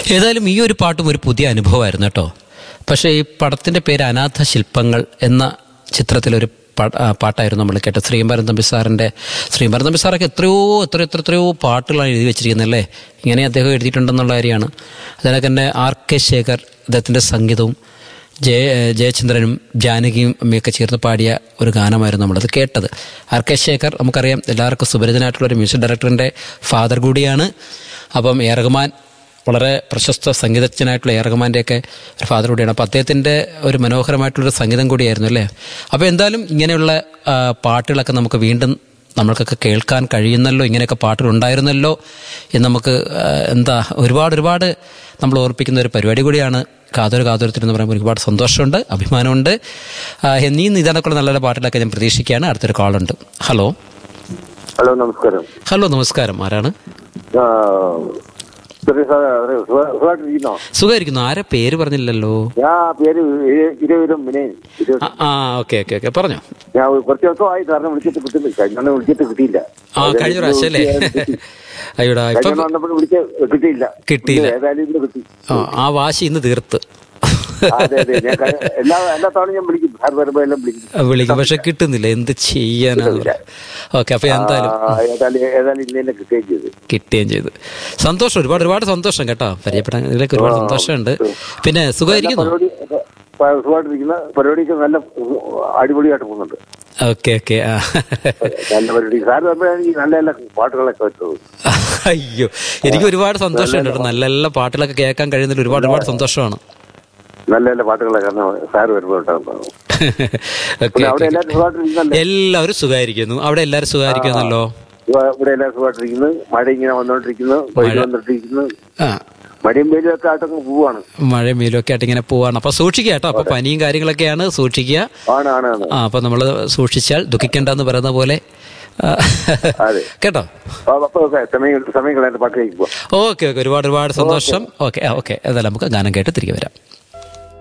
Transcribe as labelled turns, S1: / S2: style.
S1: ഏതായാലും ഈ ഒരു പാട്ടും ഒരു പുതിയ അനുഭവമായിരുന്നു കേട്ടോ പക്ഷേ ഈ പടത്തിൻ്റെ പേര് അനാഥ ശില്പങ്ങൾ എന്ന ചിത്രത്തിലൊരു പാ- ആ, പാട്ടായിരുന്നു നമ്മൾ കേട്ടത് ശ്രീമരൻ തമ്പി സാറിൻ്റെ ശ്രീമരൻ തമ്പി സാറൊക്കെ എത്രയോ എത്ര എത്ര എത്രയോ പാട്ടുകളാണ് എഴുതി വെച്ചിരിക്കുന്നത് അല്ലേ ഇങ്ങനെ അദ്ദേഹം എഴുതിയിട്ടുണ്ടെന്നുള്ള കാര്യമാണ് അതിനൊക്കെ തന്നെ ആർ കെ ശേഖർ അദ്ദേഹത്തിൻ്റെ സംഗീതവും ജയ ജയചന്ദ്രനും ജാനകിയും അമ്മയൊക്കെ ചേർന്ന് പാടിയ ഒരു ഗാനമായിരുന്നു നമ്മളത് കേട്ടത് ആർ കെ ശേഖർ നമുക്കറിയാം എല്ലാവർക്കും സുപരിചിതനായിട്ടുള്ള ഒരു മ്യൂസിക് ഡയറക്ടറിൻ്റെ ഫാദർ കൂടിയാണ് അപ്പം എ റഹ്മാൻ വളരെ പ്രശസ്ത സംഗീതജ്ഞനായിട്ടുള്ള എ റഹ്മാൻ്റെയൊക്കെ ഒരു ഫാദർ കൂടിയാണ് അപ്പോൾ അദ്ദേഹത്തിൻ്റെ ഒരു മനോഹരമായിട്ടുള്ളൊരു സംഗീതം കൂടിയായിരുന്നു അല്ലേ അപ്പോൾ എന്തായാലും ഇങ്ങനെയുള്ള ആ, പാട്ടുകളൊക്കെ നമുക്ക് വീണ്ടും നമ്മൾക്കൊക്കെ കേൾക്കാൻ കഴിയുന്നല്ലോ ഇങ്ങനെയൊക്കെ പാട്ടുകൾ ഉണ്ടായിരുന്നല്ലോ എന്ന് നമുക്ക് ആ, എന്താ ഒരുപാട് ഒരുപാട് നമ്മൾ ഓർപ്പിക്കുന്ന ഒരു പരിപാടി കൂടിയാണ് കാതൊരു കാതൊരത്തിൽ എന്ന് പറയുമ്പോൾ ഒരുപാട് സന്തോഷമുണ്ട് അഭിമാനമുണ്ട് ആ, നീ ഇതാനൊക്കെ നല്ല നല്ല പാട്ടുകളൊക്കെ ഞാൻ പ്രതീക്ഷിക്കുകയാണ് അടുത്തൊരു കോളുണ്ട് ഹലോ
S2: ഹലോ നമസ്കാരം
S1: ഹലോ നമസ്കാരം ആരാണ്
S2: ആ, ചെറിയ സാ- ഒരു സുഖ- സുഖമായിട്ടിരിക്കുന്നോ
S1: സുഖമായിരിക്കുന്നു ആരെ പേര് പറഞ്ഞില്ലല്ലോ
S2: ഞാൻ പേര് ഇര- ഇരുവരും വിനയൻ ഇരുവരും.
S1: ആ, ആ ഓക്കെ ഓക്കെ ഓക്കെ പറഞ്ഞോ
S2: ഞാൻ ഒരു കുറച്ച് ദിവസമായി സാറിനെ വിളിച്ചിട്ട് കിട്ടുന്നില്ല കഴിഞ്ഞ വിളിച്ചിട്ട് കിട്ടിയില്ല
S1: ആ കഴിഞ്ഞ പ്രാവശ്യം അല്ലേ അയ്യോടാ ഇപ്പം
S2: കഴിഞ്ഞ വന്നപ്പോൾ വിളിച്ച് കിട്ടിയില്ല
S1: കിട്ടിയില്ല.
S2: ഇന്ന് ഏതായാലും ഇന്ന് കിട്ടി
S1: ആ, ആ വാശി ഇന്ന് തീർത്ത്
S2: അതെ അതെ ഞാൻ കഴി- എല്ലാ എല്ലാ തവണയും ഞാൻ വിളിക്കും സാർ വരുമ്പോ എല്ലാം വിളിക്കും
S1: വിളിക്കും പക്ഷെ കിട്ടുന്നില്ല എന്ത് ചെയ്യാനാണ് ഓക്കെ അപ്പൊ എന്തായാലും
S2: ആ, ഏതായാലും ഏതായാലും ഇന്ന് തന്നെ കിട്ടുകയും ചെയ്തു
S1: കിട്ടുകയും ചെയ്തു സന്തോഷം ഒരുപാട് ഒരുപാട് സന്തോഷം കേട്ടോ പരിചയപ്പെടാൻ ഇതിലേക്ക് ഒരുപാട് സന്തോഷമുണ്ട് പിന്നെ സുഖമായിരിക്കുന്നു
S2: പരിപാടി പ- സുഖമായിട്ടിരിക്കുന്ന പരിപാടിക്ക് നല്ല അടിപൊളിയായിട്ട് പോകുന്നുണ്ട്
S1: ഓക്കെ ഓക്കെ ആ
S2: നല്ല പരിപാടി സാർ വരുമ്പോഴാണ് ഈ നല്ല നല്ല പാട്ടുകളൊക്കെ വെച്ചത്
S1: അയ്യോ എനിക്ക് ഒരുപാട് സന്തോഷമുണ്ട് കേട്ടോ നല്ല നല്ല പാട്ടുകളൊക്കെ കേൾക്കാൻ കഴിയുന്നതിൽ ഒരുപാട് ഒരുപാട് സന്തോഷമാണ്
S2: നല്ല നല്ല പാട്ടുകളൊക്കെ സാർ വരുമ്പോൾ ഉണ്ടാകും
S1: ഓക്കെ
S2: പിന്നെ അവിടെ എല്ലാവരും സുഖമായിട്ടിരിക്കുന്നല്ലേ
S1: എല്ലാവരും സുഖമായിരിക്കുന്നു അവിടെ എല്ലാവരും സുഖമായിരിക്കുന്നല്ലോ
S2: ഇവ- ഇവിടെ എല്ലാവരും സുഖമായിട്ടിരിക്കുന്നു മഴ ഇങ്ങനെ വന്നോണ്ടിരിക്കുന്നു വെയിൽ വന്നിട്ടിരിക്കുന്നു
S1: ആ
S2: മഴയും വെയിലും ഒക്കെ ആയിട്ടൊക്കെ പോവാണ്
S1: മഴയും വെയിലും ഒക്കെ ആയിട്ട് ഇങ്ങനെ പോവാണ് അപ്പൊ സൂക്ഷിക്കുക കേട്ടോ അപ്പൊ പനിയും കാര്യങ്ങളൊക്കെയാണ് സൂക്ഷിക്കുക
S2: ആണ് ആണ് ആണ്
S1: ആ അപ്പൊ നമ്മൾ സൂക്ഷിച്ചാൽ ദുഃഖിക്കേണ്ടെന്ന് പറയുന്ന പോലെ ആ,
S2: അതെ.
S1: കേട്ടോ
S2: അപ്പൊ അപ്പൊ ഓക്കെ സമയം സമയം കളയാണ്ട് പാട്ട് കഴിക്കുക
S1: ഓക്കെ ഓക്കെ ഒരുപാട് ഒരുപാട് സന്തോഷം ഓക്കെ ഓക്കെ ഏതായാലും നമുക്ക് ഗാനം കേട്ട് തിരികെ വരാം